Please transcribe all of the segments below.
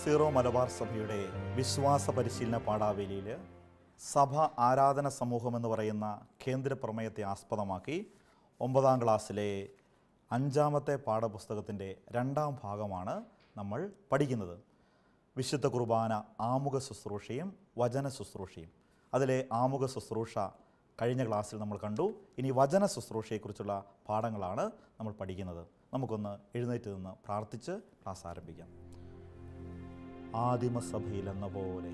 zero Malabar സഭയുടെ വിശ്വാസ പരിശീലന പാഠാവേലിയിൽ സഭ ആരാധന സമൂഹം എന്ന് പറയുന്ന കേന്ദ്ര പ്രമേയത്തെ ആസ്പദമാക്കി ഒമ്പതാം ക്ലാസ്സിലെ അഞ്ചാമത്തെ പാഠപുസ്തകത്തിൻ്റെ രണ്ടാം ഭാഗമാണ് നമ്മൾ പഠിക്കുന്നത് വിശുദ്ധ കുർബാന ആമുഖ ശുശ്രൂഷയും വചന ശുശ്രൂഷയും അതിലെ ആമുഖ ശുശ്രൂഷ കഴിഞ്ഞ ക്ലാസ്സിൽ നമ്മൾ കണ്ടു ഇനി വചന ശുശ്രൂഷയെക്കുറിച്ചുള്ള പാഠങ്ങളാണ് നമ്മൾ പഠിക്കുന്നത് നമുക്കൊന്ന് എഴുന്നേറ്റ് നിന്ന് പ്രാർത്ഥിച്ച് ക്ലാസ് ആരംഭിക്കാം ആദിമസഭയിലെന്ന പോലെ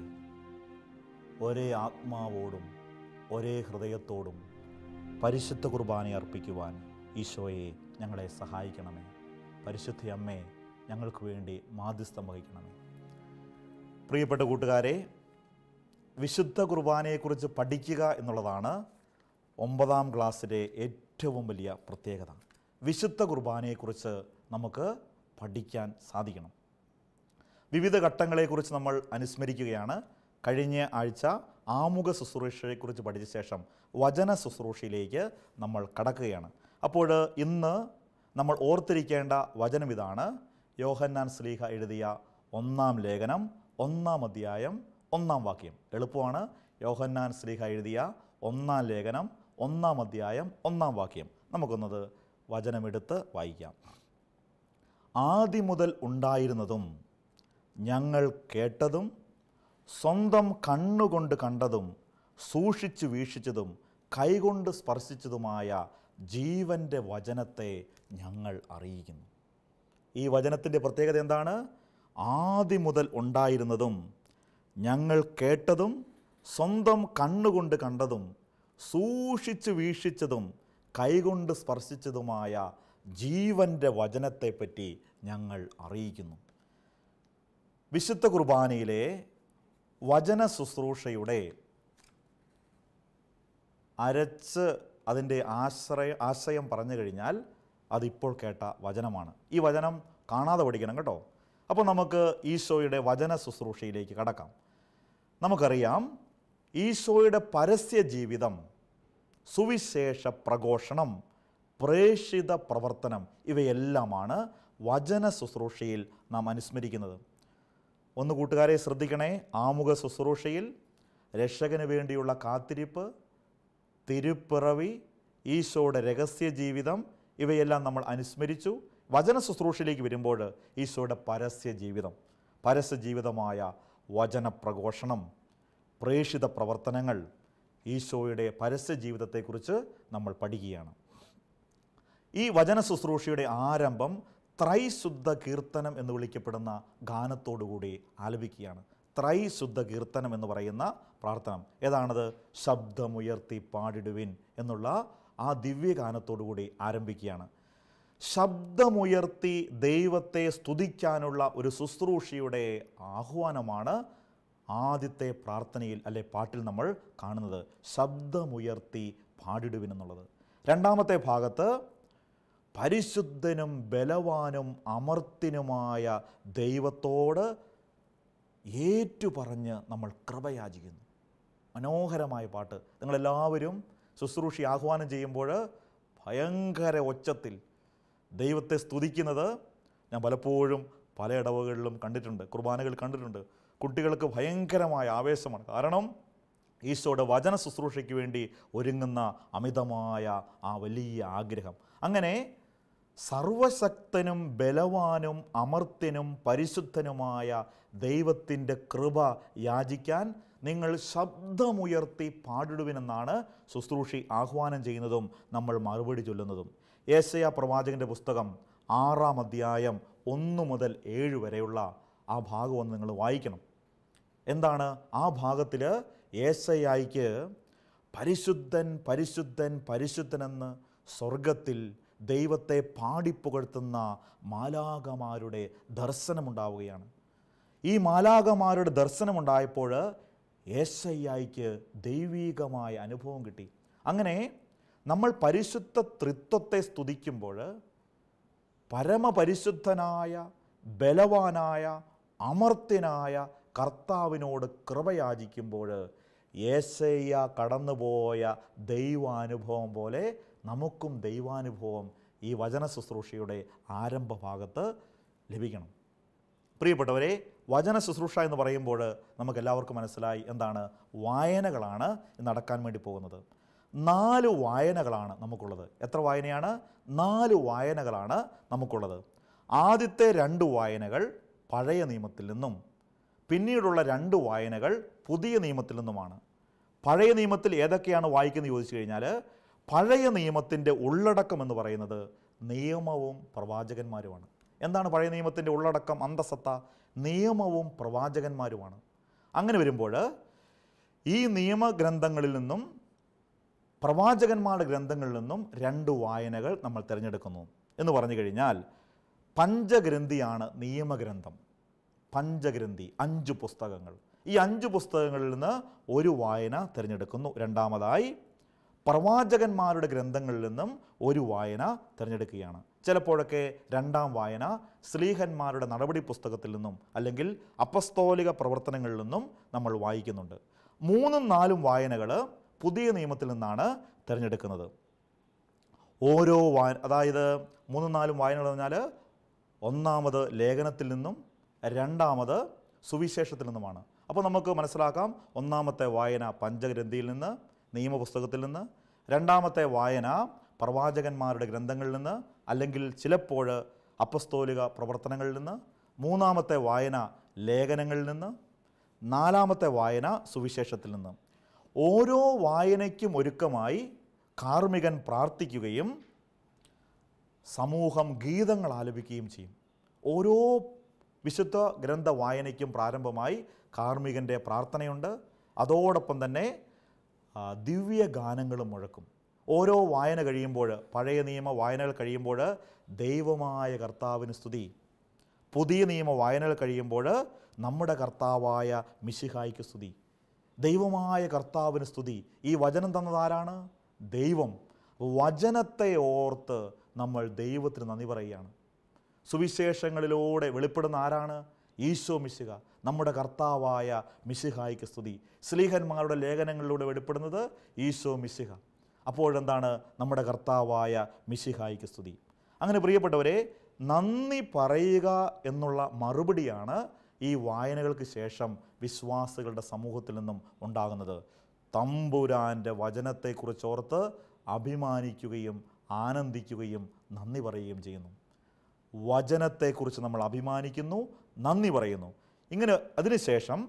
ഒരേ ആത്മാവോടും ഒരേ ഹൃദയത്തോടും പരിശുദ്ധ കുർബാന അർപ്പിക്കുവാൻ ഈശോയെ ഞങ്ങളെ സഹായിക്കണമേ പരിശുദ്ധ അമ്മേ ഞങ്ങൾക്ക് വേണ്ടി മാധ്യസ്ഥം വഹിക്കണമേ പ്രിയപ്പെട്ട കൂട്ടുകാരെ വിശുദ്ധ കുർബാനയെക്കുറിച്ച് പഠിക്കുക എന്നുള്ളതാണ് ഒമ്പതാം ക്ലാസ്സിലെ ഏറ്റവും വലിയ പ്രത്യേകത വിശുദ്ധ കുർബാനയെക്കുറിച്ച് നമുക്ക് പഠിക്കാൻ സാധിക്കണം വിവിധ ഘട്ടങ്ങളെക്കുറിച്ച് നമ്മൾ അനുസ്മരിക്കുകയാണ് കഴിഞ്ഞ ആഴ്ച ആമുഖ ശുശ്രൂഷയെക്കുറിച്ച് പഠിച്ച ശേഷം വചന ശുശ്രൂഷയിലേക്ക് നമ്മൾ കടക്കുകയാണ് അപ്പോൾ ഇന്ന് നമ്മൾ ഓർത്തിരിക്കേണ്ട വചനം ഇതാണ് യോഹന്നാൻ സ്ലീഹ എഴുതിയ ഒന്നാം ലേഖനം ഒന്നാം അധ്യായം ഒന്നാം വാക്യം എളുപ്പമാണ് യോഹന്നാൻ സ്ലീഹ എഴുതിയ ഒന്നാം ലേഖനം ഒന്നാം അധ്യായം ഒന്നാം വാക്യം നമുക്കൊന്നത് വചനമെടുത്ത് വായിക്കാം ആദ്യം മുതൽ ഉണ്ടായിരുന്നതും ഞങ്ങൾ കേട്ടതും സ്വന്തം കണ്ണുകൊണ്ട് കണ്ടതും സൂക്ഷിച്ചു വീക്ഷിച്ചതും കൈകൊണ്ട് സ്പർശിച്ചതുമായ ജീവൻ്റെ വചനത്തെ ഞങ്ങൾ അറിയിക്കുന്നു ഈ വചനത്തിൻ്റെ പ്രത്യേകത എന്താണ് ആദ്യം മുതൽ ഉണ്ടായിരുന്നതും ഞങ്ങൾ കേട്ടതും സ്വന്തം കണ്ണുകൊണ്ട് കണ്ടതും സൂക്ഷിച്ചു വീക്ഷിച്ചതും കൈകൊണ്ട് സ്പർശിച്ചതുമായ ജീവൻ്റെ വചനത്തെപ്പറ്റി ഞങ്ങൾ അറിയിക്കുന്നു വിശുദ്ധ കുർബാനയിലെ വചന ശുശ്രൂഷയുടെ അരച്ച് അതിൻ്റെ ആശ്രയ ആശയം പറഞ്ഞു കഴിഞ്ഞാൽ അതിപ്പോൾ കേട്ട വചനമാണ് ഈ വചനം കാണാതെ പഠിക്കണം കേട്ടോ അപ്പോൾ നമുക്ക് ഈശോയുടെ വചന ശുശ്രൂഷയിലേക്ക് കടക്കാം നമുക്കറിയാം ഈശോയുടെ പരസ്യ ജീവിതം സുവിശേഷ പ്രഘോഷണം പ്രേഷിത പ്രവർത്തനം ഇവയെല്ലാമാണ് വചന ശുശ്രൂഷയിൽ നാം അനുസ്മരിക്കുന്നത് ഒന്ന് കൂട്ടുകാരെ ശ്രദ്ധിക്കണേ ആമുഖ ശുശ്രൂഷയിൽ രക്ഷകന് വേണ്ടിയുള്ള കാത്തിരിപ്പ് തിരുപ്പിറവി ഈശോയുടെ രഹസ്യ ജീവിതം ഇവയെല്ലാം നമ്മൾ അനുസ്മരിച്ചു വചന ശുശ്രൂഷയിലേക്ക് വരുമ്പോൾ ഈശോയുടെ പരസ്യ ജീവിതം പരസ്യ ജീവിതമായ വചന പ്രഘോഷണം പ്രേഷിത പ്രവർത്തനങ്ങൾ ഈശോയുടെ പരസ്യ ജീവിതത്തെക്കുറിച്ച് നമ്മൾ പഠിക്കുകയാണ് ഈ വചന ശുശ്രൂഷയുടെ ആരംഭം ത്രൈശുദ്ധ കീർത്തനം എന്ന് വിളിക്കപ്പെടുന്ന ഗാനത്തോടുകൂടി ആലപിക്കുകയാണ് ത്രൈശുദ്ധ കീർത്തനം എന്ന് പറയുന്ന പ്രാർത്ഥന ഏതാണത് ശബ്ദമുയർത്തി പാടിടുവിൻ എന്നുള്ള ആ ദിവ്യഗാനത്തോടുകൂടി ആരംഭിക്കുകയാണ് ശബ്ദമുയർത്തി ദൈവത്തെ സ്തുതിക്കാനുള്ള ഒരു ശുശ്രൂഷയുടെ ആഹ്വാനമാണ് ആദ്യത്തെ പ്രാർത്ഥനയിൽ അല്ലെ പാട്ടിൽ നമ്മൾ കാണുന്നത് ശബ്ദമുയർത്തി പാടിടുവിൻ എന്നുള്ളത് രണ്ടാമത്തെ ഭാഗത്ത് പരിശുദ്ധനും ബലവാനും അമർത്തിനുമായ ദൈവത്തോട് ഏറ്റുപറഞ്ഞ് നമ്മൾ കൃപയാചിക്കുന്നു മനോഹരമായ പാട്ട് നിങ്ങളെല്ലാവരും ശുശ്രൂഷ ആഹ്വാനം ചെയ്യുമ്പോൾ ഭയങ്കര ഒച്ചത്തിൽ ദൈവത്തെ സ്തുതിക്കുന്നത് ഞാൻ പലപ്പോഴും പല ഇടവകളിലും കണ്ടിട്ടുണ്ട് കുർബാനകൾ കണ്ടിട്ടുണ്ട് കുട്ടികൾക്ക് ഭയങ്കരമായ ആവേശമാണ് കാരണം ഈശോയുടെ വചന ശുശ്രൂഷയ്ക്ക് വേണ്ടി ഒരുങ്ങുന്ന അമിതമായ ആ വലിയ ആഗ്രഹം അങ്ങനെ സർവശക്തനും ബലവാനും അമർത്യനും പരിശുദ്ധനുമായ ദൈവത്തിൻ്റെ കൃപ യാചിക്കാൻ നിങ്ങൾ ശബ്ദമുയർത്തി പാടിടുവിനെന്നാണ് ശുശ്രൂഷി ആഹ്വാനം ചെയ്യുന്നതും നമ്മൾ മറുപടി ചൊല്ലുന്നതും ഏശയ പ്രവാചകൻ്റെ പുസ്തകം ആറാം അധ്യായം ഒന്ന് മുതൽ ഏഴ് വരെയുള്ള ആ ഭാഗം ഒന്ന് നിങ്ങൾ വായിക്കണം എന്താണ് ആ ഭാഗത്തിൽ ഏശയായിക്ക് പരിശുദ്ധൻ പരിശുദ്ധൻ പരിശുദ്ധനെന്ന് സ്വർഗത്തിൽ ദൈവത്തെ പാടിപ്പുകഴ്ത്തുന്ന മാലാകമാരുടെ ദർശനമുണ്ടാവുകയാണ് ഈ മാലാകമാരുടെ ദർശനമുണ്ടായപ്പോൾ ഏശയ്യായിക്ക് ദൈവീകമായ അനുഭവം കിട്ടി അങ്ങനെ നമ്മൾ പരിശുദ്ധ ത്രിത്വത്തെ സ്തുതിക്കുമ്പോൾ പരമപരിശുദ്ധനായ ബലവാനായ അമർത്യനായ കർത്താവിനോട് കൃപയാചിക്കുമ്പോൾ ഏശയ്യ കടന്നുപോയ ദൈവാനുഭവം പോലെ നമുക്കും ദൈവാനുഭവം ഈ വചന ശുശ്രൂഷയുടെ ആരംഭ ഭാഗത്ത് ലഭിക്കണം പ്രിയപ്പെട്ടവരെ വചന ശുശ്രൂഷ എന്ന് പറയുമ്പോൾ നമുക്ക് എല്ലാവർക്കും മനസ്സിലായി എന്താണ് വായനകളാണ് നടക്കാൻ വേണ്ടി പോകുന്നത് നാല് വായനകളാണ് നമുക്കുള്ളത് എത്ര വായനയാണ് നാല് വായനകളാണ് നമുക്കുള്ളത് ആദ്യത്തെ രണ്ട് വായനകൾ പഴയ നിയമത്തിൽ നിന്നും പിന്നീടുള്ള രണ്ട് വായനകൾ പുതിയ നിയമത്തിൽ നിന്നുമാണ് പഴയ നിയമത്തിൽ ഏതൊക്കെയാണ് വായിക്കുന്നത് ചോദിച്ചു കഴിഞ്ഞാൽ പഴയ നിയമത്തിൻ്റെ ഉള്ളടക്കം എന്ന് പറയുന്നത് നിയമവും പ്രവാചകന്മാരുമാണ് എന്താണ് പഴയ നിയമത്തിൻ്റെ ഉള്ളടക്കം അന്തസത്ത നിയമവും പ്രവാചകന്മാരുമാണ് അങ്ങനെ വരുമ്പോൾ ഈ നിയമഗ്രന്ഥങ്ങളിൽ നിന്നും പ്രവാചകന്മാരുടെ ഗ്രന്ഥങ്ങളിൽ നിന്നും രണ്ട് വായനകൾ നമ്മൾ തിരഞ്ഞെടുക്കുന്നു എന്ന് പറഞ്ഞു കഴിഞ്ഞാൽ പഞ്ചഗ്രന്ഥിയാണ് നിയമഗ്രന്ഥം പഞ്ചഗ്രന്ഥി അഞ്ച് പുസ്തകങ്ങൾ ഈ അഞ്ച് പുസ്തകങ്ങളിൽ നിന്ന് ഒരു വായന തിരഞ്ഞെടുക്കുന്നു രണ്ടാമതായി പ്രവാചകന്മാരുടെ ഗ്രന്ഥങ്ങളിൽ നിന്നും ഒരു വായന തിരഞ്ഞെടുക്കുകയാണ് ചിലപ്പോഴൊക്കെ രണ്ടാം വായന സ്ലീഹന്മാരുടെ നടപടി പുസ്തകത്തിൽ നിന്നും അല്ലെങ്കിൽ അപ്പസ്തോലിക പ്രവർത്തനങ്ങളിൽ നിന്നും നമ്മൾ വായിക്കുന്നുണ്ട് മൂന്നും നാലും വായനകൾ പുതിയ നിയമത്തിൽ നിന്നാണ് തിരഞ്ഞെടുക്കുന്നത് ഓരോ വായന അതായത് മൂന്നും നാലും വായനകൾ എന്ന് പറഞ്ഞാൽ ഒന്നാമത് ലേഖനത്തിൽ നിന്നും രണ്ടാമത് സുവിശേഷത്തിൽ നിന്നുമാണ് അപ്പോൾ നമുക്ക് മനസ്സിലാക്കാം ഒന്നാമത്തെ വായന പഞ്ചഗ്രന്ഥിയിൽ നിന്ന് നിയമപുസ്തകത്തിൽ നിന്ന് രണ്ടാമത്തെ വായന പ്രവാചകന്മാരുടെ ഗ്രന്ഥങ്ങളിൽ നിന്ന് അല്ലെങ്കിൽ ചിലപ്പോൾ അപ്പസ്തോലിക പ്രവർത്തനങ്ങളിൽ നിന്ന് മൂന്നാമത്തെ വായന ലേഖനങ്ങളിൽ നിന്ന് നാലാമത്തെ വായന സുവിശേഷത്തിൽ നിന്ന് ഓരോ വായനയ്ക്കും ഒരുക്കമായി കാർമികൻ പ്രാർത്ഥിക്കുകയും സമൂഹം ഗീതങ്ങൾ ആലപിക്കുകയും ചെയ്യും ഓരോ വിശുദ്ധ ഗ്രന്ഥ വായനയ്ക്കും പ്രാരംഭമായി കാർമികൻ്റെ പ്രാർത്ഥനയുണ്ട് അതോടൊപ്പം തന്നെ ആ, ദിവ്യ ഗാനങ്ങളും മുഴക്കും ഓരോ വായന കഴിയുമ്പോൾ പഴയ നിയമ വായനകൾ കഴിയുമ്പോൾ ദൈവമായ കർത്താവിന് സ്തുതി പുതിയ നിയമ വായനകൾ കഴിയുമ്പോൾ നമ്മുടെ കർത്താവായ മിശിഹായ്ക്ക് സ്തുതി ദൈവമായ കർത്താവിന് സ്തുതി ഈ വചനം തന്നതാരാണ് ദൈവം വചനത്തെ ഓർത്ത് നമ്മൾ ദൈവത്തിന് നന്ദി പറയുകയാണ് സുവിശേഷങ്ങളിലൂടെ വെളിപ്പെടുന്ന ആരാണ് ഈശോ മിശിഹ നമ്മുടെ കർത്താവായ മിശിഹായ്ക്ക് സ്തുതി സ്ലീഹന്മാരുടെ ലേഖനങ്ങളിലൂടെ വെളിപ്പെടുന്നത് ഈശോ മിശിഹ അപ്പോഴെന്താണ് നമ്മുടെ കർത്താവായ മിശിഹായ്ക്ക് സ്തുതി അങ്ങനെ പ്രിയപ്പെട്ടവരെ നന്ദി പറയുക എന്നുള്ള മറുപടിയാണ് ഈ വായനകൾക്ക് ശേഷം വിശ്വാസികളുടെ സമൂഹത്തിൽ നിന്നും ഉണ്ടാകുന്നത് തമ്പുരാൻ്റെ വചനത്തെക്കുറിച്ചോർത്ത് അഭിമാനിക്കുകയും ആനന്ദിക്കുകയും നന്ദി പറയുകയും ചെയ്യുന്നു വചനത്തെക്കുറിച്ച് നമ്മൾ അഭിമാനിക്കുന്നു നന്ദി പറയുന്നു ഇങ്ങനെ അതിനുശേഷം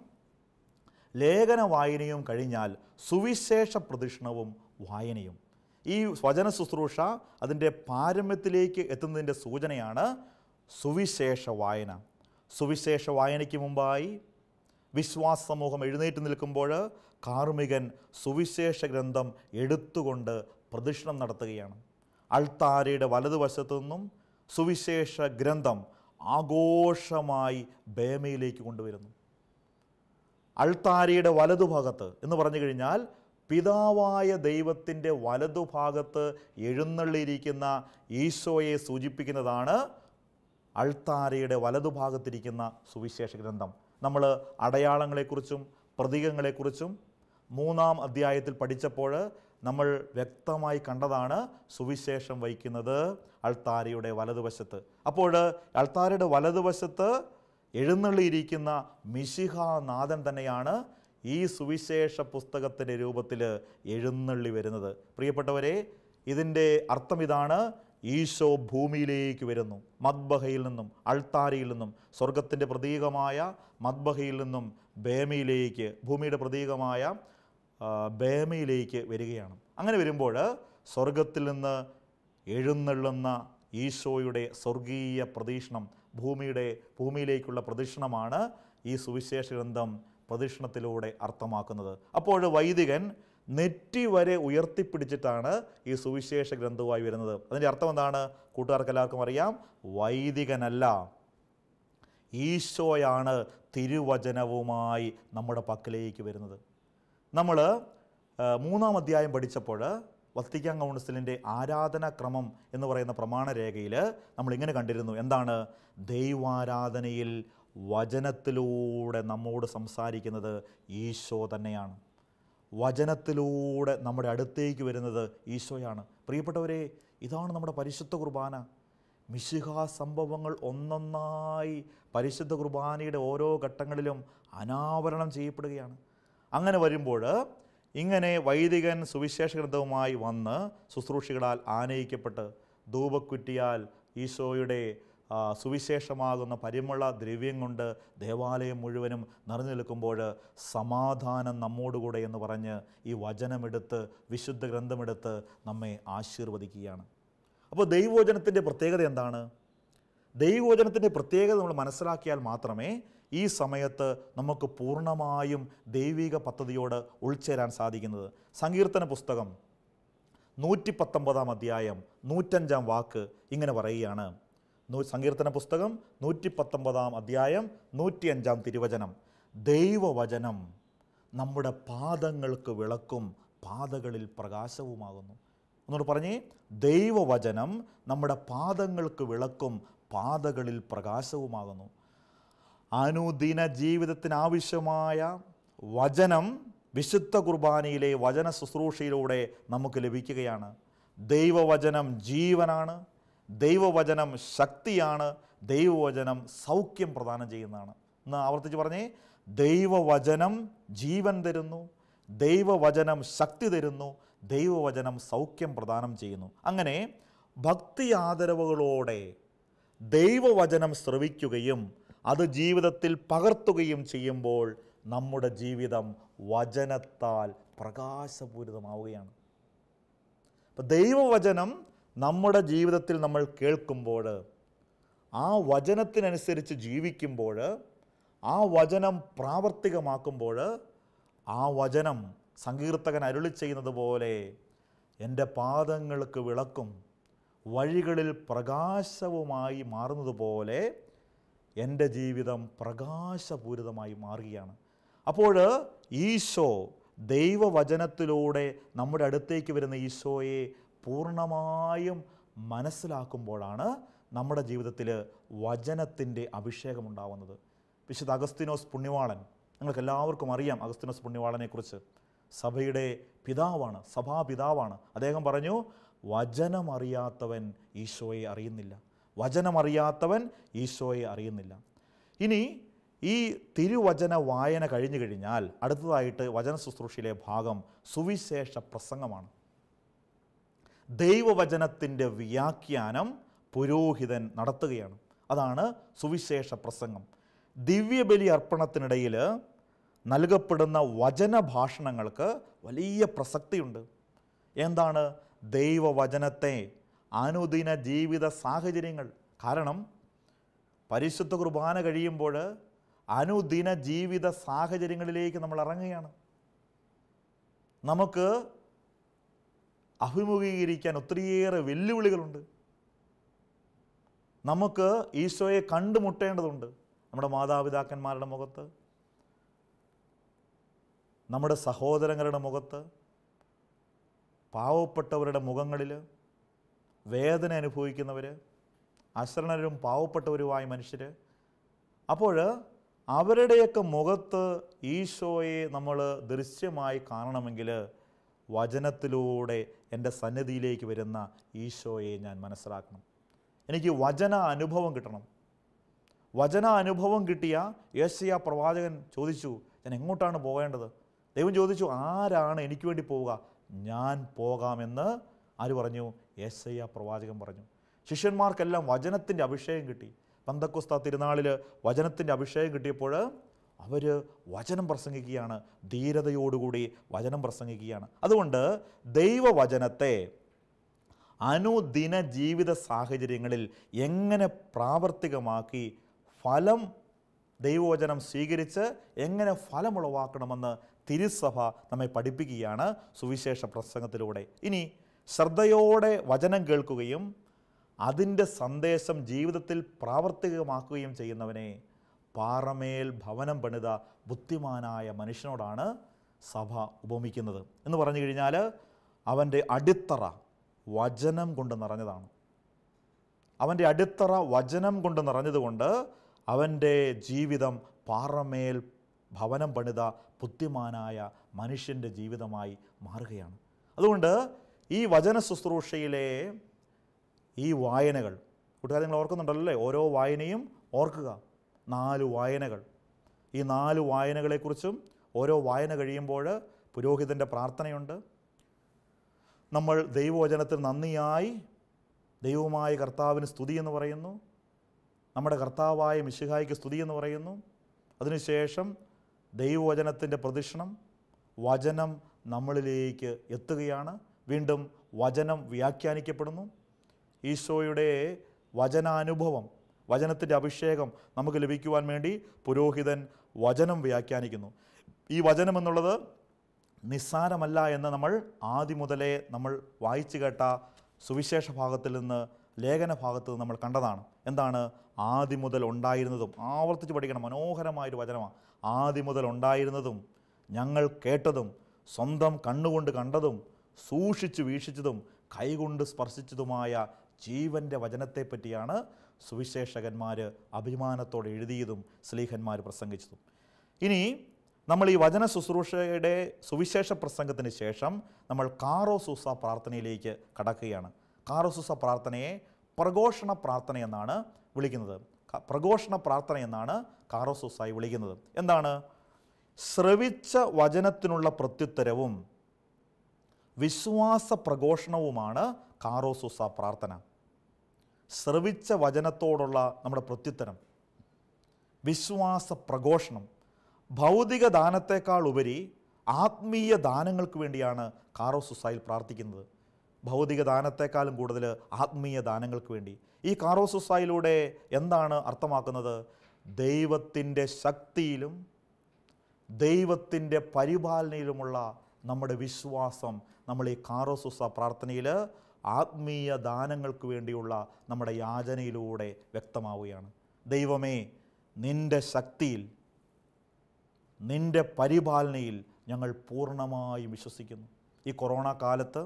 ലേഖന വായനയും കഴിഞ്ഞാൽ സുവിശേഷ പ്രദക്ഷിണവും വായനയും ഈ വചന ശുശ്രൂഷ അതിൻ്റെ പാരമ്യത്തിലേക്ക് എത്തുന്നതിൻ്റെ സൂചനയാണ് സുവിശേഷ വായന സുവിശേഷ വായനയ്ക്ക് മുമ്പായി വിശ്വാസ സമൂഹം എഴുന്നേറ്റ് നിൽക്കുമ്പോൾ കാർമികൻ സുവിശേഷ ഗ്രന്ഥം എടുത്തുകൊണ്ട് പ്രദക്ഷിണം നടത്തുകയാണ് അൾത്താരയുടെ വലതുവശത്തു നിന്നും സുവിശേഷ ഗ്രന്ഥം ആഘോഷമായി ബേമയിലേക്ക് കൊണ്ടുവരുന്നു അൾത്താരയുടെ വലതുഭാഗത്ത് എന്ന് പറഞ്ഞു കഴിഞ്ഞാൽ പിതാവായ ദൈവത്തിൻ്റെ വലതുഭാഗത്ത് എഴുന്നള്ളിയിരിക്കുന്ന ഈശോയെ സൂചിപ്പിക്കുന്നതാണ് അൾത്താരയുടെ വലതുഭാഗത്തിരിക്കുന്ന സുവിശേഷ ഗ്രന്ഥം നമ്മൾ അടയാളങ്ങളെക്കുറിച്ചും പ്രതീകങ്ങളെക്കുറിച്ചും മൂന്നാം അധ്യായത്തിൽ പഠിച്ചപ്പോൾ നമ്മൾ വ്യക്തമായി കണ്ടതാണ് സുവിശേഷം വഹിക്കുന്നത് അൾത്താരയുടെ വലതുവശത്ത് അപ്പോൾ അൾത്താരയുടെ വലതുവശത്ത് എഴുന്നള്ളിയിരിക്കുന്ന മിശിഹാനാഥൻ തന്നെയാണ് ഈ സുവിശേഷ പുസ്തകത്തിൻ്റെ രൂപത്തിൽ എഴുന്നള്ളി വരുന്നത് പ്രിയപ്പെട്ടവരെ ഇതിൻ്റെ അർത്ഥം ഇതാണ് ഈശോ ഭൂമിയിലേക്ക് വരുന്നു മദ്ബഹയിൽ നിന്നും അൾത്താരയിൽ നിന്നും സ്വർഗത്തിൻ്റെ പ്രതീകമായ മദ്ബഹയിൽ നിന്നും ബേമയിലേക്ക് ഭൂമിയുടെ പ്രതീകമായ ആ, ബേമയിലേക്ക് വരികയാണ് അങ്ങനെ വരുമ്പോൾ സ്വർഗത്തിൽ നിന്ന് എഴുന്നള്ളുന്ന ഈശോയുടെ സ്വർഗീയ പ്രദക്ഷിണം ഭൂമിയുടെ ഭൂമിയിലേക്കുള്ള പ്രദക്ഷിണമാണ് ഈ സുവിശേഷ ഗ്രന്ഥം പ്രദക്ഷിണത്തിലൂടെ അർത്ഥമാക്കുന്നത് അപ്പോൾ വൈദികൻ നെറ്റി വരെ ഉയർത്തിപ്പിടിച്ചിട്ടാണ് ഈ സുവിശേഷ ഗ്രന്ഥവുമായി വരുന്നത് അതിൻ്റെ അർത്ഥം എന്താണ് കൂട്ടുകാർക്ക് എല്ലാവർക്കും അറിയാം വൈദികനല്ല ഈശോയാണ് തിരുവചനവുമായി നമ്മുടെ പക്കലേക്ക് വരുന്നത് നമ്മൾ മൂന്നാം അധ്യായം പഠിച്ചപ്പോൾ വത്തിക്കാൻ കൗൺസിലിൻ്റെ ആരാധനാക്രമം എന്ന് പറയുന്ന പ്രമാണരേഖയിൽ നമ്മൾ ഇങ്ങനെ കണ്ടിരുന്നു എന്താണ് ദൈവാരാധനയിൽ വചനത്തിലൂടെ നമ്മോട് സംസാരിക്കുന്നത് ഈശോ തന്നെയാണ് വചനത്തിലൂടെ നമ്മുടെ അടുത്തേക്ക് വരുന്നത് ഈശോയാണ് പ്രിയപ്പെട്ടവരെ ഇതാണ് നമ്മുടെ പരിശുദ്ധ കുർബാന മിശിഹ സംഭവങ്ങൾ ഒന്നൊന്നായി പരിശുദ്ധ കുർബാനയുടെ ഓരോ ഘട്ടങ്ങളിലും അനാവരണം ചെയ്യപ്പെടുകയാണ് അങ്ങനെ വരുമ്പോൾ ഇങ്ങനെ വൈദികൻ സുവിശേഷ ഗ്രന്ഥവുമായി വന്ന് ശുശ്രൂഷികളാൽ ആനയിക്കപ്പെട്ട് ധൂപക്കുറ്റിയാൽ ഈശോയുടെ ആ, സുവിശേഷമാകുന്ന പരിമള ദ്രവ്യം കൊണ്ട് ദേവാലയം മുഴുവനും നിറഞ്ഞു നിൽക്കുമ്പോൾ സമാധാനം നമ്മോടുകൂടെ എന്ന് പറഞ്ഞ് ഈ വചനമെടുത്ത് വിശുദ്ധ ഗ്രന്ഥമെടുത്ത് നമ്മെ ആശീർവദിക്കുകയാണ് അപ്പോൾ ദൈവവചനത്തിൻ്റെ പ്രത്യേകത എന്താണ് ദൈവവചനത്തിൻ്റെ പ്രത്യേകത നമ്മൾ മനസ്സിലാക്കിയാൽ മാത്രമേ ഈ സമയത്ത് നമുക്ക് പൂർണ്ണമായും ദൈവിക പദ്ധതിയോട് ഉൾച്ചേരാൻ സാധിക്കുന്നത് സങ്കീർത്തന പുസ്തകം നൂറ്റി പത്തൊമ്പതാം അധ്യായം നൂറ്റഞ്ചാം വാക്ക് ഇങ്ങനെ പറയുകയാണ് നൂ- സങ്കീർത്തന പുസ്തകം നൂറ്റി പത്തൊമ്പതാം അധ്യായം നൂറ്റിയഞ്ചാം തിരുവചനം ദൈവവചനം നമ്മുടെ പാദങ്ങൾക്ക് വിളക്കും പാതകളിൽ പ്രകാശവുമാകുന്നു എന്നോട് പറഞ്ഞേ ദൈവവചനം നമ്മുടെ പാദങ്ങൾക്ക് വിളക്കും പാതകളിൽ പ്രകാശവുമാകുന്നു അനുദിന ജീവിതത്തിന് ആവശ്യമായ വചനം വിശുദ്ധ കുർബാനയിലെ വചന ശുശ്രൂഷയിലൂടെ നമുക്ക് ലഭിക്കുകയാണ് ദൈവവചനം ജീവനാണ് ദൈവവചനം ശക്തിയാണ് ദൈവവചനം സൗഖ്യം പ്രദാനം ചെയ്യുന്നതാണ് എന്ന് ആവർത്തിച്ച് പറഞ്ഞേ ദൈവവചനം ജീവൻ തരുന്നു ദൈവവചനം ശക്തി തരുന്നു ദൈവവചനം സൗഖ്യം പ്രദാനം ചെയ്യുന്നു അങ്ങനെ ഭക്തി ആദരവുകളോടെ ദൈവവചനം ശ്രവിക്കുകയും അത് ജീവിതത്തിൽ പകർത്തുകയും ചെയ്യുമ്പോൾ നമ്മുടെ ജീവിതം വചനത്താൽ പ്രകാശപൂരിതമാവുകയാണ് അപ്പം ദൈവവചനം നമ്മുടെ ജീവിതത്തിൽ നമ്മൾ കേൾക്കുമ്പോൾ ആ വചനത്തിനനുസരിച്ച് ജീവിക്കുമ്പോൾ ആ വചനം പ്രാവർത്തികമാക്കുമ്പോൾ ആ വചനം സങ്കീർത്തകൻ അരുളി ചെയ്യുന്നത് പോലെ എൻ്റെ പാദങ്ങൾക്ക് വിളക്കും വഴികളിൽ പ്രകാശവുമായി മാറുന്നതുപോലെ എൻ്റെ ജീവിതം പ്രകാശപൂരിതമായി മാറുകയാണ് അപ്പോൾ ഈശോ ദൈവവചനത്തിലൂടെ നമ്മുടെ അടുത്തേക്ക് വരുന്ന ഈശോയെ പൂർണ്ണമായും മനസ്സിലാക്കുമ്പോഴാണ് നമ്മുടെ ജീവിതത്തിൽ വചനത്തിൻ്റെ അഭിഷേകം ഉണ്ടാവുന്നത് വിശുദ്ധ അഗസ്തിനോസ് പുണ്യവാളൻ നിങ്ങൾക്ക് എല്ലാവർക്കും അറിയാം അഗസ്തിനോസ് പുണ്യവാളനെക്കുറിച്ച് സഭയുടെ പിതാവാണ് സഭാപിതാവാണ് അദ്ദേഹം പറഞ്ഞു വചനമറിയാത്തവൻ ഈശോയെ അറിയുന്നില്ല വചനമറിയാത്തവൻ ഈശോയെ അറിയുന്നില്ല ഇനി ഈ തിരുവചന വായന കഴിഞ്ഞു കഴിഞ്ഞാൽ അടുത്തതായിട്ട് വചന ശുശ്രൂഷയിലെ ഭാഗം സുവിശേഷ പ്രസംഗമാണ് ദൈവവചനത്തിൻ്റെ വ്യാഖ്യാനം പുരോഹിതൻ നടത്തുകയാണ് അതാണ് സുവിശേഷ പ്രസംഗം ദിവ്യബലി അർപ്പണത്തിനിടയിൽ നൽകപ്പെടുന്ന വചനഭാഷണങ്ങൾക്ക് വലിയ പ്രസക്തിയുണ്ട് എന്താണ് ദൈവവചനത്തെ അനുദിന ജീവിത സാഹചര്യങ്ങൾ കാരണം പരിശുദ്ധ കുർബാന കഴിയുമ്പോൾ അനുദിന ജീവിത സാഹചര്യങ്ങളിലേക്ക് നമ്മൾ ഇറങ്ങുകയാണ് നമുക്ക് അഭിമുഖീകരിക്കാൻ ഒത്തിരിയേറെ വെല്ലുവിളികളുണ്ട് നമുക്ക് ഈശോയെ കണ്ടുമുട്ടേണ്ടതുണ്ട് നമ്മുടെ മാതാപിതാക്കന്മാരുടെ മുഖത്ത് നമ്മുടെ സഹോദരങ്ങളുടെ മുഖത്ത് പാവപ്പെട്ടവരുടെ മുഖങ്ങളിൽ വേദന അനുഭവിക്കുന്നവർ അശരണരും പാവപ്പെട്ടവരുമായ മനുഷ്യർ അപ്പോൾ അവരുടെയൊക്കെ മുഖത്ത് ഈശോയെ നമ്മൾ ദൃശ്യമായി കാണണമെങ്കിൽ വചനത്തിലൂടെ എൻ്റെ സന്നിധിയിലേക്ക് വരുന്ന ഈശോയെ ഞാൻ മനസ്സിലാക്കണം എനിക്ക് വചന അനുഭവം കിട്ടണം വചന അനുഭവം കിട്ടിയ യേശയ പ്രവാചകൻ ചോദിച്ചു ഞാൻ എങ്ങോട്ടാണ് പോകേണ്ടത് ദൈവം ചോദിച്ചു ആരാണ് എനിക്ക് വേണ്ടി പോവുക ഞാൻ പോകാമെന്ന് ആര് പറഞ്ഞു യേശയ്യ പ്രവാചകൻ പറഞ്ഞു ശിഷ്യന്മാർക്കെല്ലാം വചനത്തിൻ്റെ അഭിഷേകം കിട്ടി പന്തക്കുസ്ത തിരുനാളിൽ വചനത്തിൻ്റെ അഭിഷേകം കിട്ടിയപ്പോൾ അവർ വചനം പ്രസംഗിക്കുകയാണ് ധീരതയോടുകൂടി വചനം പ്രസംഗിക്കുകയാണ് അതുകൊണ്ട് ദൈവവചനത്തെ അനുദിന ജീവിത സാഹചര്യങ്ങളിൽ എങ്ങനെ പ്രാവർത്തികമാക്കി ഫലം ദൈവവചനം സ്വീകരിച്ച് എങ്ങനെ ഫലമുളവാക്കണമെന്ന് തിരുസഭ നമ്മെ പഠിപ്പിക്കുകയാണ് സുവിശേഷ പ്രസംഗത്തിലൂടെ ഇനി ശ്രദ്ധയോടെ വചനം കേൾക്കുകയും അതിൻ്റെ സന്ദേശം ജീവിതത്തിൽ പ്രാവർത്തികമാക്കുകയും ചെയ്യുന്നവനെ പാറമേൽ ഭവനം പണിത ബുദ്ധിമാനായ മനുഷ്യനോടാണ് സഭ ഉപമിക്കുന്നത് എന്ന് പറഞ്ഞു കഴിഞ്ഞാൽ അവൻ്റെ അടിത്തറ വചനം കൊണ്ട് നിറഞ്ഞതാണ് അവൻ്റെ അടിത്തറ വചനം കൊണ്ട് നിറഞ്ഞതുകൊണ്ട് അവൻ്റെ ജീവിതം പാറമേൽ ഭവനം പണിത ബുദ്ധിമാനായ മനുഷ്യൻ്റെ ജീവിതമായി മാറുകയാണ് അതുകൊണ്ട് ഈ വചന ശുശ്രൂഷയിലെ ഈ വായനകൾ കൂട്ടുകാർ നിങ്ങൾ ഓർക്കുന്നുണ്ടല്ലോ അല്ലേ ഓരോ വായനയും ഓർക്കുക നാല് വായനകൾ ഈ നാല് വായനകളെക്കുറിച്ചും ഓരോ വായന കഴിയുമ്പോൾ പുരോഹിതൻ്റെ പ്രാർത്ഥനയുണ്ട് നമ്മൾ ദൈവവചനത്തിൽ നന്ദിയായി ദൈവമായ കർത്താവിന് സ്തുതി എന്ന് പറയുന്നു നമ്മുടെ കർത്താവായ മിശിഹായിക്ക് സ്തുതി എന്ന് പറയുന്നു അതിനുശേഷം ദൈവവചനത്തിൻ്റെ പ്രദക്ഷിണം വചനം നമ്മളിലേക്ക് എത്തുകയാണ് വീണ്ടും വചനം വ്യാഖ്യാനിക്കപ്പെടുന്നു ഈശോയുടെ വചനാനുഭവം വചനത്തിൻ്റെ അഭിഷേകം നമുക്ക് ലഭിക്കുവാൻ വേണ്ടി പുരോഹിതൻ വചനം വ്യാഖ്യാനിക്കുന്നു ഈ വചനം എന്നുള്ളത് നിസ്സാരമല്ല എന്ന് നമ്മൾ ആദ്യം മുതലേ നമ്മൾ വായിച്ചു കേട്ട സുവിശേഷ ഭാഗത്തിൽ നിന്ന് ലേഖന ഭാഗത്ത് നിന്ന് നമ്മൾ കണ്ടതാണ് എന്താണ് ആദ്യം മുതൽ ഉണ്ടായിരുന്നതും ആവർത്തിച്ച് പഠിക്കണം മനോഹരമായൊരു വചനമാണ് ആദ്യം മുതൽ ഉണ്ടായിരുന്നതും ഞങ്ങൾ കേട്ടതും സ്വന്തം കണ്ണുകൊണ്ട് കണ്ടതും സൂക്ഷിച്ചു വീക്ഷിച്ചതും കൈകൊണ്ട് സ്പർശിച്ചതുമായ ജീവൻ്റെ വചനത്തെ പറ്റിയാണ് സുവിശേഷകന്മാർ അഭിമാനത്തോടെ എഴുതിയതും സ്ലീഹന്മാർ പ്രസംഗിച്ചതും ഇനി നമ്മൾ ഈ വചന ശുശ്രൂഷയുടെ സുവിശേഷ പ്രസംഗത്തിന് ശേഷം നമ്മൾ കാറോസൂസ പ്രാർത്ഥനയിലേക്ക് കടക്കുകയാണ് കാറോസൂസ പ്രാർത്ഥനയെ പ്രഘോഷണ പ്രാർത്ഥന എന്നാണ് വിളിക്കുന്നത് ക- പ്രഘോഷണ പ്രാർത്ഥന എന്നാണ് കാറോസൂസായി വിളിക്കുന്നത് എന്താണ് ശ്രവിച്ച വചനത്തിനുള്ള പ്രത്യുത്തരവും വിശ്വാസ പ്രഘോഷണവുമാണ് കാറോസൂസ പ്രാർത്ഥന ശ്രവിച്ച വചനത്തോടുള്ള നമ്മുടെ പ്രത്യുത്തരം വിശ്വാസ പ്രഘോഷണം ഭൗതിക ദാനത്തെക്കാൾ ഉപരി ആത്മീയ ദാനങ്ങൾക്ക് വേണ്ടിയാണ് കാറോസുസായിൽ പ്രാർത്ഥിക്കുന്നത് ഭൗതിക ദാനത്തെക്കാളും കൂടുതൽ ആത്മീയ ദാനങ്ങൾക്ക് വേണ്ടി ഈ കാറോസുസായിലൂടെ എന്താണ് അർത്ഥമാക്കുന്നത് ദൈവത്തിൻ്റെ ശക്തിയിലും ദൈവത്തിൻ്റെ പരിപാലനയിലുമുള്ള നമ്മുടെ വിശ്വാസം നമ്മൾ ഈ കാറോസുസ പ്രാർത്ഥനയിൽ ആത്മീയ ദാനങ്ങൾക്ക് വേണ്ടിയുള്ള നമ്മുടെ യാചനയിലൂടെ വ്യക്തമാവുകയാണ് ദൈവമേ നിൻ്റെ ശക്തിയിൽ നിൻ്റെ പരിപാലനയിൽ ഞങ്ങൾ പൂർണ്ണമായും വിശ്വസിക്കുന്നു ഈ കൊറോണ കാലത്ത്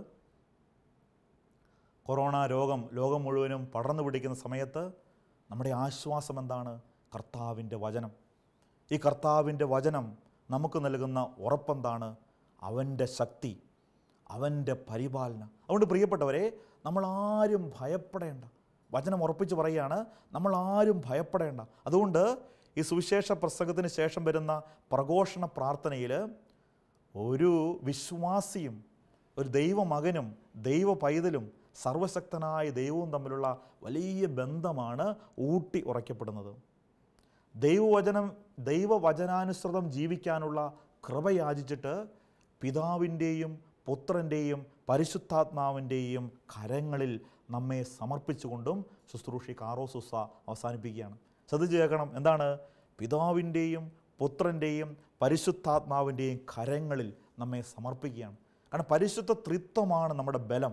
കൊറോണ രോഗം ലോകം മുഴുവനും പടർന്നു പിടിക്കുന്ന സമയത്ത് നമ്മുടെ ആശ്വാസം എന്താണ് കർത്താവിൻ്റെ വചനം ഈ കർത്താവിൻ്റെ വചനം നമുക്ക് നൽകുന്ന ഉറപ്പെന്താണ് അവൻ്റെ ശക്തി അവൻ്റെ പരിപാലന അതുകൊണ്ട് പ്രിയപ്പെട്ടവരെ നമ്മൾ ആരും ഭയപ്പെടേണ്ട വചനം ഉറപ്പിച്ച് പറയുകയാണ് നമ്മൾ ആരും ഭയപ്പെടേണ്ട അതുകൊണ്ട് ഈ സുവിശേഷ പ്രസംഗത്തിന് ശേഷം വരുന്ന പ്രഘോഷണ പ്രാർത്ഥനയിൽ ഒരു വിശ്വാസിയും ഒരു ദൈവമകനും ദൈവ പൈതലും സർവശക്തനായ ദൈവവും തമ്മിലുള്ള വലിയ ബന്ധമാണ് ഊട്ടി ഉറയ്ക്കപ്പെടുന്നത് ദൈവവചനം ദൈവവചനാനുസൃതം ജീവിക്കാനുള്ള കൃപ യാചിച്ചിട്ട് പിതാവിൻ്റെയും പുത്രൻ്റെയും പരിശുദ്ധാത്മാവിൻ്റെയും കരങ്ങളിൽ നമ്മെ സമർപ്പിച്ചുകൊണ്ടും ശുശ്രൂഷി കാറോസുസ അവസാനിപ്പിക്കുകയാണ് ശ്രദ്ധിച്ച് കേൾക്കണം എന്താണ് പിതാവിൻ്റെയും പുത്രൻ്റെയും പരിശുദ്ധാത്മാവിൻ്റെയും കരങ്ങളിൽ നമ്മെ സമർപ്പിക്കുകയാണ് കാരണം പരിശുദ്ധ ത്രിത്വമാണ് നമ്മുടെ ബലം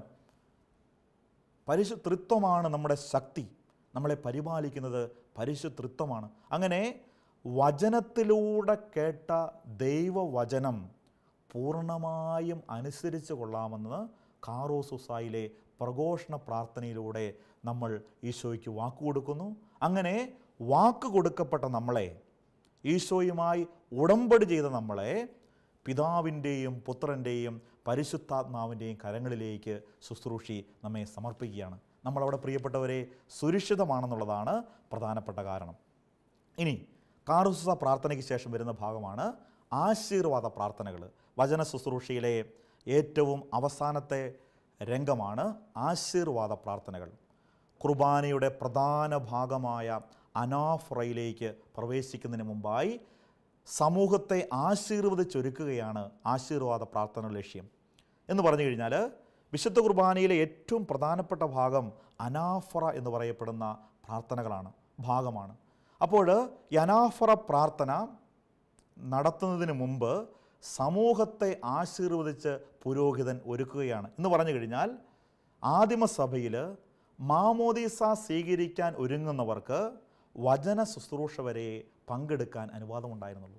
പരിശുദ്ധത്വമാണ് നമ്മുടെ ശക്തി നമ്മളെ പരിപാലിക്കുന്നത് പരിശുദ്ധത്വമാണ് അങ്ങനെ വചനത്തിലൂടെ കേട്ട ദൈവവചനം പൂർണ്ണമായും അനുസരിച്ച് കൊള്ളാമെന്ന് കാറോസുസായിലെ പ്രഘോഷണ പ്രാർത്ഥനയിലൂടെ നമ്മൾ ഈശോയ്ക്ക് വാക്ക് കൊടുക്കുന്നു അങ്ങനെ വാക്ക് കൊടുക്കപ്പെട്ട നമ്മളെ ഈശോയുമായി ഉടമ്പടി ചെയ്ത നമ്മളെ പിതാവിൻ്റെയും പുത്രൻ്റെയും പരിശുദ്ധാത്മാവിൻ്റെയും കരങ്ങളിലേക്ക് ശുശ്രൂഷി നമ്മെ സമർപ്പിക്കുകയാണ് നമ്മളവിടെ പ്രിയപ്പെട്ടവരെ സുരക്ഷിതമാണെന്നുള്ളതാണ് പ്രധാനപ്പെട്ട കാരണം ഇനി കാറുസ പ്രാർത്ഥനയ്ക്ക് ശേഷം വരുന്ന ഭാഗമാണ് ആശീർവാദ പ്രാർത്ഥനകൾ വചന ശുശ്രൂഷയിലെ ഏറ്റവും അവസാനത്തെ രംഗമാണ് ആശീർവാദ പ്രാർത്ഥനകൾ കുർബാനയുടെ പ്രധാന ഭാഗമായ അനാഫ്രയിലേക്ക് പ്രവേശിക്കുന്നതിന് മുമ്പായി സമൂഹത്തെ ആശീർവദിച്ചൊരുക്കുകയാണ് ആശീർവാദ പ്രാർത്ഥന ലക്ഷ്യം എന്ന് പറഞ്ഞു കഴിഞ്ഞാൽ വിശുദ്ധ കുർബാനയിലെ ഏറ്റവും പ്രധാനപ്പെട്ട ഭാഗം അനാഫറ എന്ന് പറയപ്പെടുന്ന പ്രാർത്ഥനകളാണ് ഭാഗമാണ് അപ്പോൾ ഈ അനാഫറ പ്രാർത്ഥന നടത്തുന്നതിന് മുമ്പ് സമൂഹത്തെ ആശീർവദിച്ച് പുരോഹിതൻ ഒരുക്കുകയാണ് എന്ന് പറഞ്ഞു കഴിഞ്ഞാൽ ആദിമസഭയിൽ മാമോദീസ സ്വീകരിക്കാൻ ഒരുങ്ങുന്നവർക്ക് വചന ശുശ്രൂഷ വരെ പങ്കെടുക്കാൻ അനുവാദമുണ്ടായിരുന്നുള്ളൂ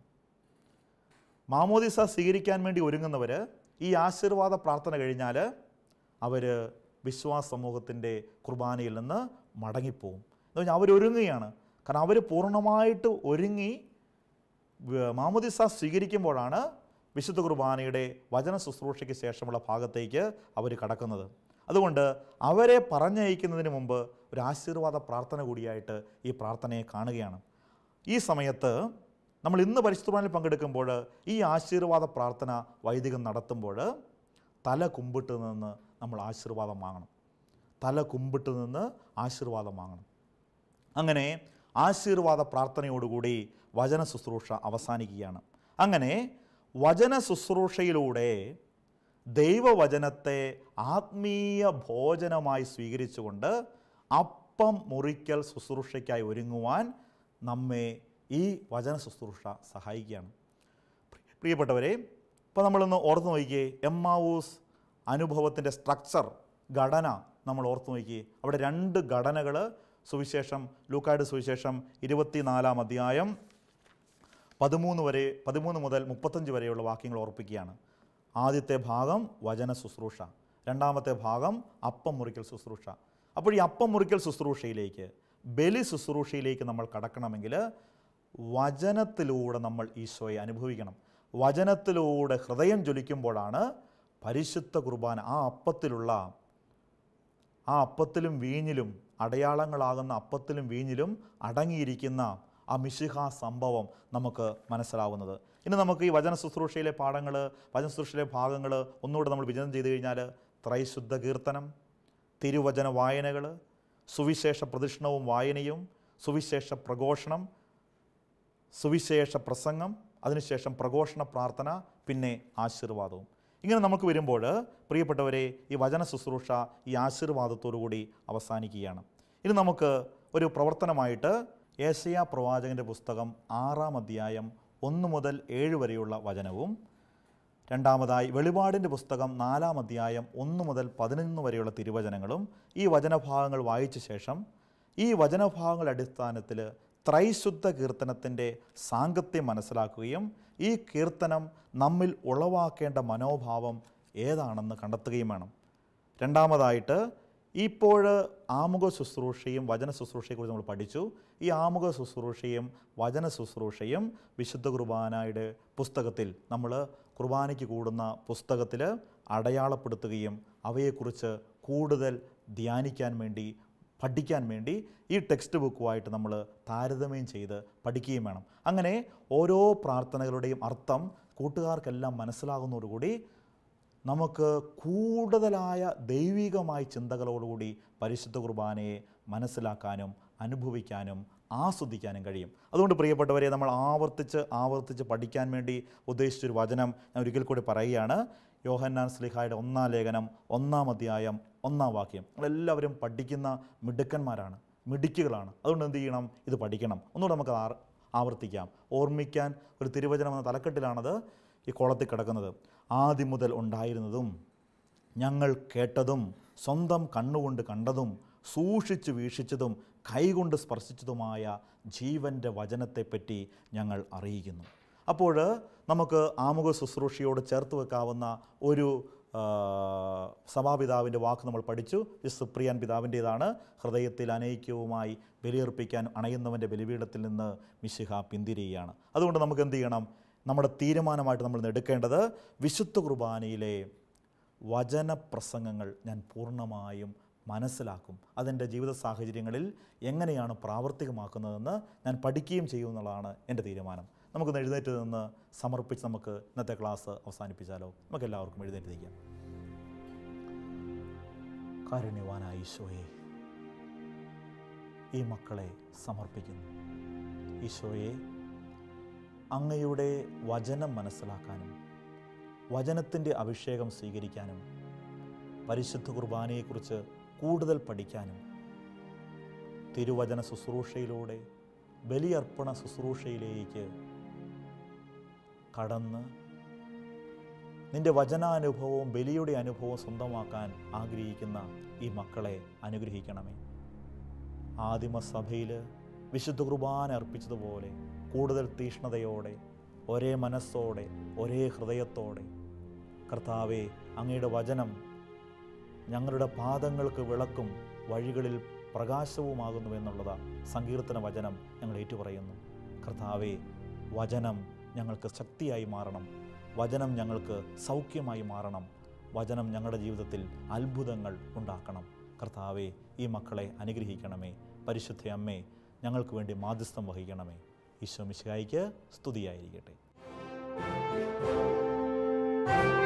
മാമോദീസ സ്വീകരിക്കാൻ വേണ്ടി ഒരുങ്ങുന്നവർ ഈ ആശീർവാദ പ്രാർത്ഥന കഴിഞ്ഞാൽ അവർ വിശ്വാസ സമൂഹത്തിൻ്റെ കുർബാനയിൽ നിന്ന് മടങ്ങിപ്പോവും എന്ന് പറഞ്ഞാൽ അവരൊരുങ്ങുകയാണ് കാരണം അവർ പൂർണ്ണമായിട്ട് ഒരുങ്ങി വ- മാമോദിസ സ്വീകരിക്കുമ്പോഴാണ് വിശുദ്ധ കുർബാനയുടെ വചന ശുശ്രൂഷയ്ക്ക് ശേഷമുള്ള ഭാഗത്തേക്ക് അവർ കടക്കുന്നത് അതുകൊണ്ട് അവരെ പറഞ്ഞയക്കുന്നതിന് മുമ്പ് ഒരു ആശീർവാദ പ്രാർത്ഥന കൂടിയായിട്ട് ഈ പ്രാർത്ഥനയെ കാണുകയാണ് ഈ സമയത്ത് നമ്മൾ ഇന്ന് പരിശുദ്ധമാനിൽ പങ്കെടുക്കുമ്പോൾ ഈ ആശീർവാദ പ്രാർത്ഥന വൈദികം നടത്തുമ്പോൾ തല കുമ്പിട്ട് നിന്ന് നമ്മൾ ആശീർവാദം വാങ്ങണം തല കുമ്പിട്ട് നിന്ന് ആശീർവാദം വാങ്ങണം അങ്ങനെ ആശീർവാദ പ്രാർത്ഥനയോടുകൂടി വചന ശുശ്രൂഷ അവസാനിക്കുകയാണ് അങ്ങനെ വചന ശുശ്രൂഷയിലൂടെ ദൈവവചനത്തെ ആത്മീയ ഭോജനമായി സ്വീകരിച്ചുകൊണ്ട് അപ്പം മുറിക്കൽ ശുശ്രൂഷയ്ക്കായി ഒരുങ്ങുവാൻ നമ്മെ ഈ വചന ശുശ്രൂഷ സഹായിക്കുകയാണ് പ്രിയപ്പെട്ടവരെ ഇപ്പോൾ നമ്മളൊന്ന് ഓർത്ത് നോക്കിയേ എമ്മാവൂസ് അനുഭവത്തിൻ്റെ സ്ട്രക്ചർ ഘടന നമ്മൾ ഓർത്ത് നോക്കിയേ അവിടെ രണ്ട് ഘടനകൾ സുവിശേഷം ലൂക്കായുടെ സുവിശേഷം ഇരുപത്തിനാലാം അധ്യായം പതിമൂന്ന് വരെ പതിമൂന്ന് മുതൽ മുപ്പത്തഞ്ച് വരെയുള്ള വാക്യങ്ങൾ ഓർപ്പിക്കുകയാണ് ആദ്യത്തെ ഭാഗം വചന ശുശ്രൂഷ രണ്ടാമത്തെ ഭാഗം അപ്പം മുറിക്കൽ ശുശ്രൂഷ അപ്പോൾ ഈ അപ്പം മുറിക്കൽ ശുശ്രൂഷയിലേക്ക് ബലി ശുശ്രൂഷയിലേക്ക് നമ്മൾ കടക്കണമെങ്കിൽ വചനത്തിലൂടെ നമ്മൾ ഈശോയെ അനുഭവിക്കണം വചനത്തിലൂടെ ഹൃദയം ജ്വലിക്കുമ്പോഴാണ് പരിശുദ്ധ കുർബാന ആ അപ്പത്തിലുള്ള ആ അപ്പത്തിലും വീഞ്ഞിലും അടയാളങ്ങളാകുന്ന അപ്പത്തിലും വീഞ്ഞിലും അടങ്ങിയിരിക്കുന്ന ആ മിശിഹ സംഭവം നമുക്ക് മനസ്സിലാവുന്നത് ഇനി നമുക്ക് ഈ വചന ശുശ്രൂഷയിലെ പാഠങ്ങൾ വചന ശുശ്രൂഷയിലെ ഭാഗങ്ങൾ ഒന്നുകൂടെ നമ്മൾ വിചനം ചെയ്തു കഴിഞ്ഞാൽ ത്രൈശുദ്ധ കീർത്തനം തിരുവചന വായനകൾ സുവിശേഷ പ്രദക്ഷിണവും വായനയും സുവിശേഷ പ്രഘോഷണം സുവിശേഷ പ്രസംഗം അതിനുശേഷം പ്രഘോഷണ പ്രാർത്ഥന പിന്നെ ആശീർവാദവും ഇങ്ങനെ നമുക്ക് വരുമ്പോൾ പ്രിയപ്പെട്ടവരെ ഈ വചന ശുശ്രൂഷ ഈ ആശീർവാദത്തോടു കൂടി അവസാനിക്കുകയാണ് ഇനി നമുക്ക് ഒരു പ്രവർത്തനമായിട്ട് ഏഷ്യ പ്രവാചകൻ്റെ പുസ്തകം ആറാം അധ്യായം ഒന്ന് മുതൽ ഏഴ് വരെയുള്ള വചനവും രണ്ടാമതായി വെളിപാടിൻ്റെ പുസ്തകം നാലാം അധ്യായം ഒന്ന് മുതൽ പതിനൊന്ന് വരെയുള്ള തിരുവചനങ്ങളും ഈ വചനഭാഗങ്ങൾ വായിച്ച ശേഷം ഈ വചനഭാഗങ്ങളുടെ അടിസ്ഥാനത്തിൽ ത്രൈശുദ്ധ കീർത്തനത്തിൻ്റെ സാങ്കത്യം മനസ്സിലാക്കുകയും ഈ കീർത്തനം നമ്മിൽ ഉളവാക്കേണ്ട മനോഭാവം ഏതാണെന്ന് കണ്ടെത്തുകയും വേണം രണ്ടാമതായിട്ട് ഇപ്പോൾ ആമുഖ ശുശ്രൂഷയും വചന ശുശ്രൂഷയെക്കുറിച്ച് നമ്മൾ പഠിച്ചു ഈ ആമുഖ ശുശ്രൂഷയും വചന ശുശ്രൂഷയും വിശുദ്ധ കുർബാനയുടെ പുസ്തകത്തിൽ നമ്മൾ കുർബാനയ്ക്ക് കൂടുന്ന പുസ്തകത്തിൽ അടയാളപ്പെടുത്തുകയും അവയെക്കുറിച്ച് കൂടുതൽ ധ്യാനിക്കാൻ വേണ്ടി പഠിക്കാൻ വേണ്ടി ഈ ടെക്സ്റ്റ് ബുക്കുമായിട്ട് നമ്മൾ താരതമ്യം ചെയ്ത് പഠിക്കുകയും വേണം അങ്ങനെ ഓരോ പ്രാർത്ഥനകളുടെയും അർത്ഥം കൂട്ടുകാർക്കെല്ലാം മനസ്സിലാകുന്നതോടുകൂടി നമുക്ക് കൂടുതലായ ദൈവികമായ ചിന്തകളോടുകൂടി പരിശുദ്ധ കുർബാനയെ മനസ്സിലാക്കാനും അനുഭവിക്കാനും ആസ്വദിക്കാനും കഴിയും അതുകൊണ്ട് പ്രിയപ്പെട്ടവരെ നമ്മൾ ആവർത്തിച്ച് ആവർത്തിച്ച് പഠിക്കാൻ വേണ്ടി ഉദ്ദേശിച്ചൊരു വചനം ഞാൻ ഒരിക്കൽ കൂടി പറയുകയാണ് യോഹന്നാൻ സ്ലിഹായുടെ ഒന്നാം ലേഖനം ഒന്നാം അധ്യായം ഒന്നാം വാക്യം നമ്മളെല്ലാവരും പഠിക്കുന്ന മിടുക്കന്മാരാണ് മിടുക്കുകളാണ് അതുകൊണ്ട് എന്ത് ചെയ്യണം ഇത് പഠിക്കണം ഒന്നുകൂടെ നമുക്ക് ആർ ആവർത്തിക്കാം ഓർമ്മിക്കാൻ ഒരു തിരുവചനം എന്ന തലക്കെട്ടിലാണത് ഈ കോളത്തിൽ കിടക്കുന്നത് ആദ്യം മുതൽ ഉണ്ടായിരുന്നതും ഞങ്ങൾ കേട്ടതും സ്വന്തം കണ്ണുകൊണ്ട് കണ്ടതും സൂക്ഷിച്ചു വീക്ഷിച്ചതും കൈകൊണ്ട് സ്പർശിച്ചതുമായ ജീവൻ്റെ വചനത്തെപ്പറ്റി ഞങ്ങൾ അറിയിക്കുന്നു അപ്പോൾ നമുക്ക് ആമുഖ ശുശ്രൂഷയോട് ചേർത്ത് വെക്കാവുന്ന ഒരു ആ, സഭാപിതാവിൻ്റെ വാക്ക് നമ്മൾ പഠിച്ചു ഇത് സുപ്രിയാൻ പിതാവിൻ്റേതാണ് ഹൃദയത്തിൽ അനൈക്യവുമായി ബലിയർപ്പിക്കാൻ അണയുന്നവൻ്റെ ബലിപീഠത്തിൽ നിന്ന് മിശിഹ പിന്തിരിയുകയാണ് അതുകൊണ്ട് നമുക്ക് എന്ത് ചെയ്യണം നമ്മുടെ തീരുമാനമായിട്ട് നമ്മൾ ഇന്ന് എടുക്കേണ്ടത് വിശുദ്ധ കുർബാനയിലെ വചനപ്രസംഗങ്ങൾ ഞാൻ പൂർണ്ണമായും മനസ്സിലാക്കും അതെൻ്റെ ജീവിത സാഹചര്യങ്ങളിൽ എങ്ങനെയാണ് പ്രാവർത്തികമാക്കുന്നതെന്ന് ഞാൻ പഠിക്കുകയും ചെയ്യുമെന്നുള്ളതാണ് എൻ്റെ തീരുമാനം നമുക്കൊന്ന് എഴുന്നേറ്റ് നിന്ന് സമർപ്പിച്ച് നമുക്ക് ഇന്നത്തെ ക്ലാസ് അവസാനിപ്പിച്ചാലോ നമുക്ക് എല്ലാവർക്കും എഴുന്നേറ്റിരിക്കാം കാരുണ്യവാനായ ഈശോയെ ഈ മക്കളെ സമർപ്പിക്കുന്നു ഈശോയെ അങ്ങയുടെ വചനം മനസ്സിലാക്കാനും വചനത്തിൻ്റെ അഭിഷേകം സ്വീകരിക്കാനും പരിശുദ്ധ കുർബാനയെക്കുറിച്ച് കൂടുതൽ പഠിക്കാനും തിരുവചന ശുശ്രൂഷയിലൂടെ ബലിയർപ്പണ ശുശ്രൂഷയിലേക്ക് കടന്ന് നിന്റെ വചനാനുഭവവും ബലിയുടെ അനുഭവവും സ്വന്തമാക്കാൻ ആഗ്രഹിക്കുന്ന ഈ മക്കളെ അനുഗ്രഹിക്കണമേ ആദിമസഭയിൽ വിശുദ്ധ കുർബാന അർപ്പിച്ചതുപോലെ കൂടുതൽ തീഷ്ണതയോടെ ഒരേ മനസ്സോടെ ഒരേ ഹൃദയത്തോടെ കർത്താവെ അങ്ങയുടെ വചനം ഞങ്ങളുടെ പാദങ്ങൾക്ക് വിളക്കും വഴികളിൽ പ്രകാശവുമാകുന്നു എന്നുള്ളത് സങ്കീർത്തന വചനം ഞങ്ങൾ ഏറ്റുപറയുന്നു കർത്താവെ വചനം ഞങ്ങൾക്ക് ശക്തിയായി മാറണം വചനം ഞങ്ങൾക്ക് സൗഖ്യമായി മാറണം വചനം ഞങ്ങളുടെ ജീവിതത്തിൽ അത്ഭുതങ്ങൾ ഉണ്ടാക്കണം കർത്താവെ ഈ മക്കളെ അനുഗ്രഹിക്കണമേ പരിശുദ്ധ അമ്മേ ഞങ്ങൾക്ക് വേണ്ടി മാധ്യസ്ഥം വഹിക്കണമേ ഈശോ മിശിഹായിക്ക് സ്തുതിയായിരിക്കട്ടെ